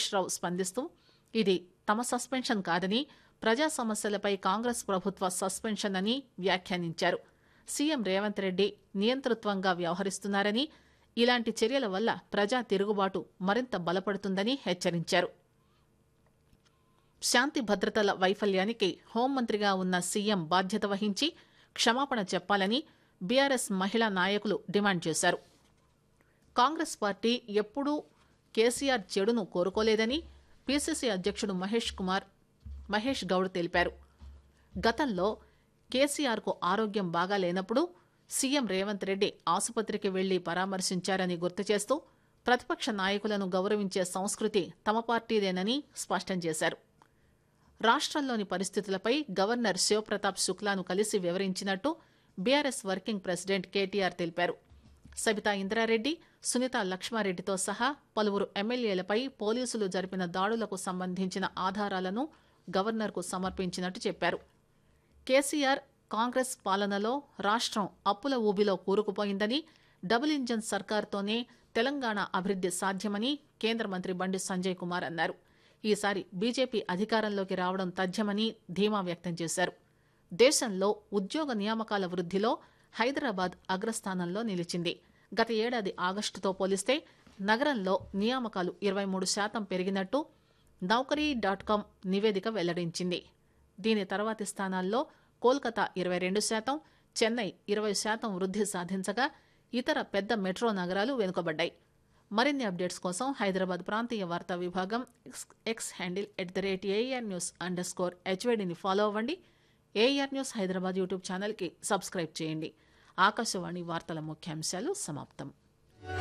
హరీష్ రావు స్పందిస్తూ ఇది తమ సస్పెన్షన్ కాదని ప్రజా సమస్యలపై కాంగ్రెస్ ప్రభుత్వ సస్పెన్షన్ అని వ్యాఖ్యానించారు సీఎం రేవంత్ రెడ్డి నియంతృత్వంగా వ్యవహరిస్తున్నారని ఇలాంటి చర్యల వల్ల ప్రజా తిరుగుబాటు మరింత బలపడుతుందని హెచ్చరించారు శాంతి భద్రతల వైఫల్యానికి హోంమంత్రిగా ఉన్న సీఎం బాధ్యత వహించి క్షమాపణ చెప్పాలని బీఆర్ఎస్ మహిళా నాయకులు డిమాండ్ చేశారు కాంగ్రెస్ పార్టీ ఎప్పుడూ కేసీఆర్ చెడును కోరుకోలేదని పీసీసీ అధ్యక్షుడు మహేష్ కుమార్ మహేష్ గౌడ్ తెలిపారు గతంలో కేసీఆర్కు ఆరోగ్యం బాగా లేనప్పుడు సీఎం రేవంత్ రెడ్డి ఆసుపత్రికి వెళ్లి పరామర్శించారని గుర్తు చేస్తూ ప్రతిపక్ష నాయకులను గౌరవించే సంస్కృతి తమ పార్టీదేనని స్పష్టం చేశారు రాష్ట్రంలోని పరిస్థితులపై గవర్నర్ శివప్రతాప్ శుక్లాను కలిసి వివరించినట్టు బీఆర్ఎస్ వర్కింగ్ ప్రెసిడెంట్ కేటీఆర్ తెలిపారు సబితా ఇంద్రారెడ్డి సునీత లక్ష్మారెడ్డితో సహా పలువురు ఎమ్మెల్యేలపై పోలీసులు జరిపిన దాడులకు సంబంధించిన ఆధారాలను గవర్నర్కు సమర్పించినట్టు చెప్పారు కేసీఆర్ కాంగ్రెస్ పాలనలో రాష్ట్రం అప్పుల ఊబిలో కూరుకుపోయిందని డబుల్ ఇంజన్ సర్కార్తోనే తెలంగాణ అభివృద్ది సాధ్యమని కేంద్ర మంత్రి బండి సంజయ్ కుమార్ అన్నారు ఈసారి బీజేపీ అధికారంలోకి రావడం తథ్యమని ధీమా వ్యక్తం చేశారు దేశంలో ఉద్యోగ నియామకాల వృద్ధిలో హైదరాబాద్ అగ్రస్థానంలో నిలిచింది గత ఏడాది ఆగస్టుతో పోలిస్తే నగరంలో నియామకాలు ఇరవై మూడు శాతం పెరిగినట్టు నౌకరీ డాట్ కామ్ నివేదిక వెల్లడించింది దీని తర్వాతి స్థానాల్లో కోల్కతా ఇరవై రెండు శాతం చెన్నై ఇరవై శాతం వృద్ధి సాధించగా ఇతర పెద్ద మెట్రో నగరాలు వెనుకబడ్డాయి మరిన్ని అప్డేట్స్ కోసం హైదరాబాద్ ప్రాంతీయ వార్తా విభాగం X- X handle at the rate AR news underscore స్కోర్ హెచ్వేడిని ఫాలో అవ్వండి ఏఆర్ న్యూస్ హైదరాబాద్ యూట్యూబ్ ఛానల్కి సబ్స్క్రైబ్ చేయండి ఆకాశవాణి వార్తల ముఖ్యాంశాలు సమాప్తం